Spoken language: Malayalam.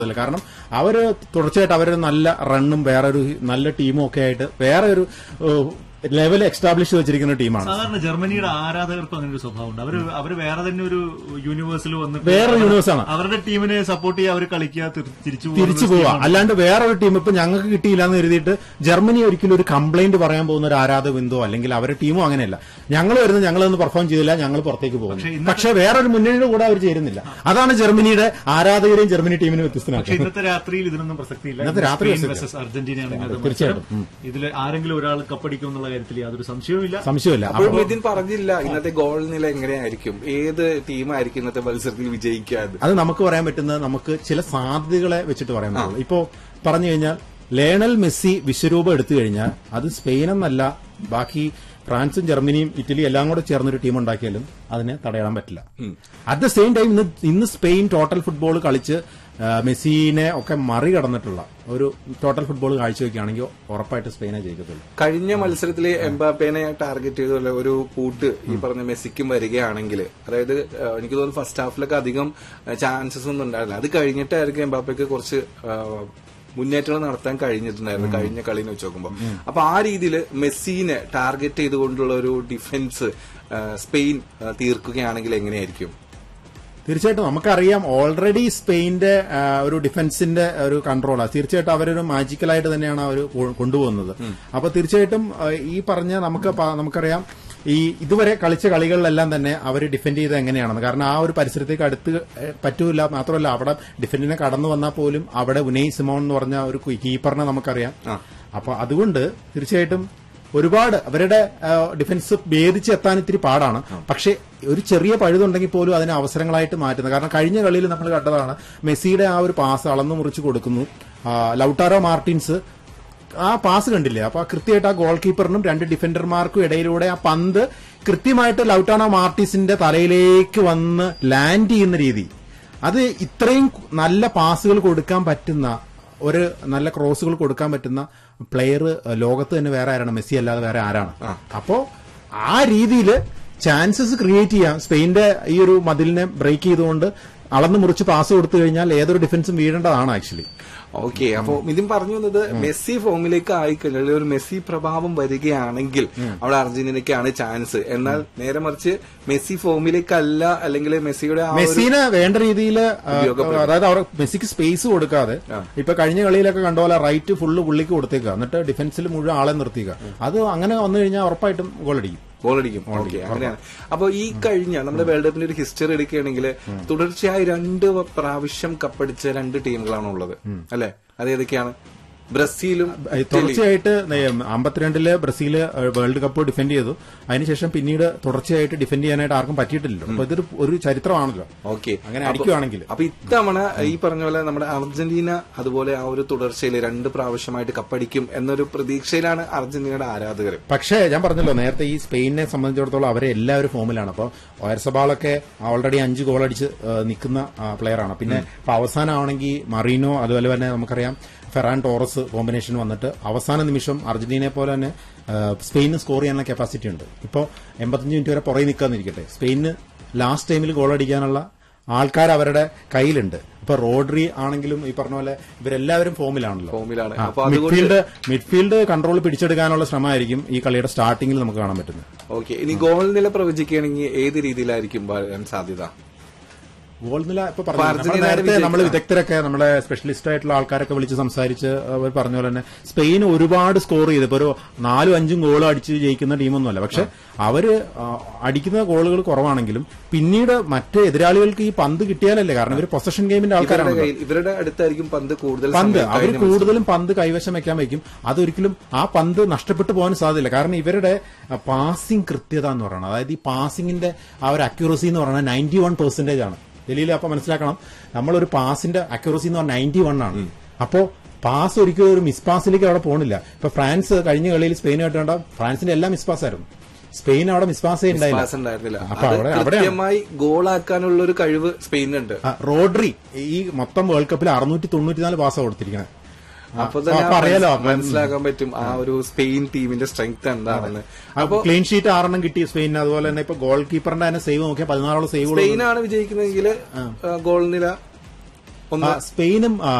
അല്ല കാരണം അവര് തുടർച്ചയായിട്ട് അവരൊരു നല്ല റണ്ണും വേറൊരു നല്ല ടീമും ഒക്കെ ആയിട്ട് വേറെ ഒരു ലെവൽ എക്സ്റ്റാബ്ലിഷ് വെച്ചിരിക്കുന്ന ടീമാണ് സാധാരണ ജർമ്മനിയുടെ ആരാധകർക്കും അങ്ങനെ ഒരു സ്വഭാവമുണ്ട് അവര് അവര് വേറെ തന്നെ ഒരു യൂണിവേഴ്സിൽ വന്നിട്ട് വേറെ യൂണിവേഴ്സാണ് അവരുടെ ടീമിനെ സപ്പോർട്ട് ചെയ്യുക അവർ കളിക്കുക തിരി- തിരിച്ചു പോകുന്ന തിരിച്ചു ഒരു പോവാ ടീമാണ്. അല്ലാണ്ട് വേറൊരു ടീം ഇപ്പൊ ഞങ്ങൾക്ക് കിട്ടിയില്ല എന്ന് കരുതിയിട്ട് ജർമ്മനി ഒരിക്കലും ഒരു കംപ്ലൈന്റ് പറയാൻ പോകുന്ന ഒരു ആരാധക ബിന്ദുവോ അല്ലെങ്കിൽ അവരുടെ ടീമോ അങ്ങനെയല്ല ഞങ്ങൾ വരുന്നത് ഞങ്ങളൊന്ന് പെർഫോം ചെയ്തില്ല ഞങ്ങൾ പുറത്തേക്ക് പക്ഷേ പോകുന്നു ഇന്നത്തെ- പക്ഷെ വേറൊരു മുന്നണിയുടെ കൂടെ അവർ ചേരുന്നില്ല അതാണ് ജർമ്മനിയുടെ ആരാധകരെയും ജർമ്മനി ടീമിനെ പക്ഷെ വ്യത്യസ്തനാക്കുന്നത് ഇന്നത്തെ രാത്രിയിൽ ഇതിനൊന്നും പ്രസക്തിയില്ല ഇന്നത്തെ രാത്രി സ്പെയിൻ പ്രസക്തി. versus അർജന്റീനയാണ് ഇന്നത്തെ തീർച്ചയായിട്ടും. മത്സരം ഇതിൽ ആരെങ്കിലും ഒരാൾ കപ്പടിക്കും എന്നുള്ള കാര്യത്തിൽ യാതൊരു സംശയവുമില്ല സംശയമില്ല അപ്പോൾ അപ്പൊ നിതിൻ പറഞ്ഞില്ല ഇന്നത്തെ ഗോൾ നില എങ്ങനെയായിരിക്കും ഏത് ടീമായിരിക്കും ഇന്നത്തെ മത്സരത്തിൽ വിജയിക്കാതെ അത് നമുക്ക് പറയാൻ പറ്റുന്നത് നമുക്ക് ചില സാധ്യതകളെ വെച്ചിട്ട് പറയാൻ പറ്റുള്ളൂ ഇപ്പോ പറഞ്ഞു കഴിഞ്ഞാൽ ലേണൽ മെസ്സി വിശ്വരൂപം എടുത്തു കഴിഞ്ഞാൽ അത് സ്പെയിൻ എന്നല്ല ബാക്കി ഫ്രാൻസും ജർമ്മനിയും ഇറ്റലിയും എല്ലാം കൂടെ ചേർന്നൊരു ടീം ഉണ്ടാക്കിയാലും അതിനെ തടയാൻ പറ്റില്ല അറ്റ് ദ സെയിം ടൈം ഇന്ന് ഇന്ന് സ്പെയിൻ ടോട്ടൽ ഫുട്ബോൾ കളിച്ച് ആ, മെസ്സിനെ ഒക്കെ മറികടന്നിട്ടുള്ള ഒരു ടോട്ടൽ ഫുട്ബോൾ കാഴ്ചവെക്കുകയാണെങ്കിൽ ഉറപ്പായിട്ട് സ്പെയിനെ ജയിക്കത്തുള്ളൂ കഴിഞ്ഞ മത്സരത്തില് എംബാപ്പേനെ ടാർഗറ്റ് ചെയ്തുള്ള ഒരു പൂട്ട് ഈ പറഞ്ഞ മെസ്സിക്കും വരികയാണെങ്കിൽ അതായത് ആ, എനിക്ക് തോന്നുന്നു ഫസ്റ്റ് ഹാഫിലൊക്കെ അധികം ചാൻസസ് ഒന്നും ഉണ്ടായിരുന്നില്ല അത് കഴിഞ്ഞിട്ടായിരിക്കും എംബാപ്പയ്ക്ക് കുറച്ച് ആ, മുന്നേറ്റങ്ങൾ നടത്താൻ കഴിഞ്ഞിട്ടുണ്ടായിരുന്നു കഴിഞ്ഞ കളിനെ വെച്ച് നോക്കുമ്പോൾ അപ്പൊ ആ രീതിയിൽ മെസ്സിനെ ടാർഗറ്റ് ചെയ്തുകൊണ്ടുള്ള ഒരു ഡിഫൻസ് ആ, സ്പെയിൻ ആ, തീർക്കുകയാണെങ്കിൽ എങ്ങനെയായിരിക്കും തീർച്ചയായിട്ടും നമുക്കറിയാം ഓൾറെഡി സ്പെയിന്റെ ആ, ഒരു ഡിഫൻസിന്റെ ഒരു കൺട്രോളാണ് തീർച്ചയായിട്ടും അവരൊരു മാജിക്കലായിട്ട് തന്നെയാണ് അവർ കൊണ്ടുപോകുന്നത് അപ്പൊ തീർച്ചയായിട്ടും ആ, ഈ പറഞ്ഞ നമുക്ക് പ- നമുക്കറിയാം ഈ ഇതുവരെ കളിച്ച കളികളിലെല്ലാം തന്നെ അവർ ഡിഫെൻഡ് ചെയ്ത് എങ്ങനെയാണെന്ന് കാരണം ആ ഒരു പരിസരത്തേക്ക് അടുത്ത് ഏ, പറ്റൂല മാത്രമല്ല അവിടെ ഡിഫൻഡിനെ കടന്നു വന്നാൽ പോലും അവിടെ ഉനൈ സിമോൺ എന്ന് പറഞ്ഞ ഒരു കീപ്പറിനെ നമുക്കറിയാം അപ്പൊ അതുകൊണ്ട് തീർച്ചയായിട്ടും ഒരുപാട് അവരുടെ ആ, ഡിഫൻസ് ഭേദിച്ച് എത്താൻ ഇത്തിരി പാടാണ് പക്ഷേ ഒരു ചെറിയ പഴുതുണ്ടെങ്കിൽ പോലും അതിനെ അവസരങ്ങളായിട്ട് മാറ്റുന്നത് കാരണം കഴിഞ്ഞ കളിയിൽ നമ്മൾ കണ്ടതാണ് മെസ്സിയുടെ ആ ഒരു പാസ് അളന്നു മുറിച്ച് കൊടുക്കുന്നു ആ, ലൗട്ടാരോ മാർട്ടിൻസ് ആ പാസ് കണ്ടില്ലേ അപ്പൊ കൃത്യമായിട്ട് ആ ഗോൾ കീപ്പറിനും രണ്ട് ഡിഫൻഡർമാർക്കും ഇടയിലൂടെ ആ പന്ത് കൃത്യമായിട്ട് ലൗട്ടാനോ മാർട്ടിൻസിന്റെ തലയിലേക്ക് വന്ന് ലാൻഡ് ചെയ്യുന്ന രീതി അത് ഇത്രയും നല്ല പാസുകൾ കൊടുക്കാൻ പറ്റുന്ന ഒരു നല്ല ക്രോസുകൾ കൊടുക്കാൻ പറ്റുന്ന പ്ലെയർ ലോകത്ത് തന്നെ വേറെ ആരാണ് മെസ്സി അല്ലാതെ വേറെ ആരാണ് അപ്പോ ആ രീതിയിൽ ചാൻസസ് ക്രിയേറ്റ് ചെയ്യാം സ്പെയിന്റെ ഈ ഒരു മതിലിനെ ബ്രേക്ക് ചെയ്തുകൊണ്ട് അളന്ന് മുറിച്ച് പാസ് കൊടുത്തു കഴിഞ്ഞാൽ ഏതൊരു ഡിഫൻസും വീഴേണ്ടതാണ് ആക്ച്വലി ഓക്കെ അപ്പൊ ഇതിൻ പറഞ്ഞു വന്നത് മെസ്സി ഫോമിലേക്ക് ആയിക്കഴിഞ്ഞാൽ അല്ലെങ്കിൽ ഒരു മെസ്സി പ്രഭാവം വരികയാണെങ്കിൽ അവിടെ അർജന്റീനയ്ക്കാണ് ചാൻസ് എന്നാൽ നേരെ മറിച്ച് മെസ്സി ഫോമിലേക്കല്ല അല്ലെങ്കിൽ മെസ്സിയുടെ ആ ഒരു മെസ്സിനെ വേണ്ട രീതിയിൽ അതായത് അവർ മെസ്സിക്ക് സ്പേസ് കൊടുക്കാതെ ഇപ്പൊ കഴിഞ്ഞ കളിയിലൊക്കെ കണ്ട പോലെ റൈറ്റ് ഫുള്ള് പുള്ളിക്ക് കൊടുത്തേക്കുക എന്നിട്ട് ഡിഫൻസിൽ മുഴുവൻ ആളെ നിർത്തിക്കുക അത് അങ്ങനെ വന്നു കഴിഞ്ഞാൽ ഉറപ്പായിട്ടും ഗോൾ അടിക്കും ഗോൾ അടിക്കും ഓക്കെ അങ്ങനെയാണ് അപ്പൊ ഈ കഴിഞ്ഞ നമ്മുടെ വേൾഡ് കപ്പിന്റെ ഒരു ഹിസ്റ്ററി എടുക്കുകയാണെങ്കിൽ തുടർച്ചയായി രണ്ട് പ്രാവശ്യം കപ്പടിച്ച രണ്ട് ടീമുകളാണ് ഉള്ളത് അല്ലെ അത് ഏതൊക്കെയാണ് ബ്രസീലും ഏഹ് തുടർച്ചയായിട്ട് അമ്പത്തിരണ്ടില് ബ്രസീല് വേൾഡ് കപ്പ് ഡിഫെൻഡ് ചെയ്തു അതിനുശേഷം പിന്നീട് തുടർച്ചയായിട്ട് ഡിഫെൻഡ് ചെയ്യാനായിട്ട് ആർക്കും പറ്റിയിട്ടില്ലല്ലോ അപ്പൊ ഇതൊരു ഒരു ചരിത്രമാണല്ലോ ഓക്കെ അങ്ങനെ അടിക്കുവാണെങ്കിൽ അപ്പൊ ഇത്തവണ ഈ പറഞ്ഞ പോലെ നമ്മുടെ അർജന്റീന അതുപോലെ ആ ഒരു തുടർച്ചയിൽ രണ്ട് പ്രാവശ്യമായിട്ട് കപ്പടിക്കും എന്നൊരു പ്രതീക്ഷയിലാണ് അർജന്റീനയുടെ ആരാധകർ പക്ഷേ ഞാൻ പറഞ്ഞല്ലോ നേരത്തെ ഈ സ്പെയിനെ സംബന്ധിച്ചിടത്തോളം അവരെ എല്ലാവരും ഫോമിലാണ് അപ്പോൾ ഒയർസബാളൊക്കെ ഓൾറെഡി അഞ്ച് ഗോൾ അടിച്ച് ഏഹ്, നിൽക്കുന്ന പ്ലെയറാണ് പിന്നെ ഇപ്പൊ അവസാനമാണെങ്കിൽ മറീനോ അതുപോലെ തന്നെ നമുക്കറിയാം ഫെറാൻ ടോറസ് കോമ്പിനേഷൻ വന്നിട്ട് അവസാന നിമിഷം അർജന്റീനയെ പോലെ തന്നെ ഏഹ്, സ്പെയിനിന് സ്കോർ ചെയ്യാനുള്ള കപ്പാസിറ്റി ഉണ്ട് ഇപ്പോൾ എൺപത്തഞ്ച് മിനിറ്റ് വരെ പുറകെ നിൽക്കാന്നിരിക്കട്ടെ സ്പെയിനിന് ലാസ്റ്റ് ടൈമിൽ ഗോൾ അടിക്കാനുള്ള ആൾക്കാർ അവരുടെ കയ്യിലുണ്ട് ഇപ്പൊ റോഡ്രി ആണെങ്കിലും ഈ പറഞ്ഞ പോലെ ഇവരെല്ലാവരും ഫോമിലാണല്ലോ ഫോമിലാണ് ആ, അപ്പൊ അതുകൊണ്ട് മിഡ്ഫീൽഡ് മിഡ്ഫീൽഡ് കൺട്രോൾ പിടിച്ചെടുക്കാനുള്ള ശ്രമമായിരിക്കും ഈ കളിയുടെ സ്റ്റാർട്ടിങ്ങിൽ നമുക്ക് കാണാൻ പറ്റുന്നത് ഓക്കെ ഇനി ഗോൾ നില പ്രവചിക്കുകയാണെങ്കിൽ ഏത് രീതിയിലായിരിക്കും വരാൻ സാധ്യത ഗോൾ നില ഇപ്പൊ അപ്പൊ പറഞ്ഞു നമ്മൾ അർജന്റീനയുടെ നേരത്തെ വിജയിച്ച- നമ്മൾ വിദഗ്ധരൊക്കെ നമ്മുടെ സ്പെഷ്യലിസ്റ്റ് ആയിട്ടുള്ള ആൾക്കാരൊക്കെ വിളിച്ച് സംസാരിച്ച് അവർ പറഞ്ഞ പോലെ തന്നെ സ്പെയിൻ ഒരുപാട് സ്കോർ ചെയ്ത് ഇപ്പൊ ഒരു നാലും അഞ്ചും ഗോൾ അടിച്ച് ജയിക്കുന്ന ടീമൊന്നുമല്ല പക്ഷെ അവര് ആ, അടിക്കുന്ന ഗോളുകൾ കുറവാണെങ്കിലും പിന്നീട് മറ്റ് എതിരാളികൾക്ക് ഈ പന്ത് കിട്ടിയാലല്ലേ കാരണം ഇവർ പൊസഷൻ ഗെയിമിന്റെ ഇവരുടെ ആൾക്കാരാണ് കയ്യിൽ ഇവരുടെ അടുത്തായിരിക്കും പന്ത് കൂടുതൽ പന്ത് സമയം അവർ കഴിഞ്ഞ കൂടുതലും പന്ത് കൈവശം വെക്കാൻ വയ്ക്കും അതൊരിക്കലും ആ പന്ത് നഷ്ടപ്പെട്ടു പോകാൻ സാധ്യതയില്ല കാരണം ഇവരുടെ പാസിംഗ് കൃത്യത എന്ന് പറയുന്നത് അതായത് ഈ പാസിംഗിന്റെ ആ ഒരു അക്യൂറസി എന്ന് പറയുന്നത് നയൻറ്റി വൺ പെർസെന്റേജ് ആണ് ഡൽഹിയിൽ അപ്പൊ മനസ്സിലാക്കണം നമ്മളൊരു പാസിന്റെ അക്യൂറസി എന്ന് പറഞ്ഞാൽ നയൻറ്റി വൺ ആണ് അപ്പോ പാസ് ഒരിക്കലും ഒരു മിസ് പാസിലേക്ക് അവിടെ പോകണില്ല ഇപ്പൊ ഫ്രാൻസ് കഴിഞ്ഞ കളിയിൽ സ്പെയിനായിട്ട് കണ്ട ഫ്രാൻസിന്റെ എല്ലാം മിസ് പാസ് ആയിരുന്നു സ്പെയിൻ അവിടെ മിസ് പാസേ പാസ് ഉണ്ടായില്ല ഉണ്ടായിരുന്നില്ല അപ്പൊ അത് അവിടെ അവിടെയാണ് കൃത്യമായി ഗോളാക്കാനുള്ള ഒരു കഴിവ് സ്പെയിനുണ്ട് ആ, റോഡ്രി ഈ മൊത്തം വേൾഡ് കപ്പിൽ അറുന്നൂറ്റി തൊണ്ണൂറ്റിനാല് പാസ് കൊടുത്തിരിക്കുന്നത് അപ്പൊ അപ്പൊ തന്നെ അറിയാലോ മനസ് മനസ്സിലാക്കാൻ പറ്റും ആ ഒരു സ്പെയിൻ ടീമിന്റെ സ്ട്രെങ്ത് എന്താണെന്ന് അപ്പൊ ക്ലീൻ ഷീറ്റ് ആറെണ്ണം കിട്ടി സ്പെയിനിന് അതുപോലെ തന്നെ ഇപ്പൊ ഗോൾ കീപ്പറിന്റെ തന്നെ സേവ് നോക്കിയാൽ പതിനാറോളം സേവുകൾ സ്പെയിനാണ് വിജയിക്കുന്നതെങ്കിൽ ഗോൾ നില ഒന്ന് ആ, സ്പെയിനും ആ,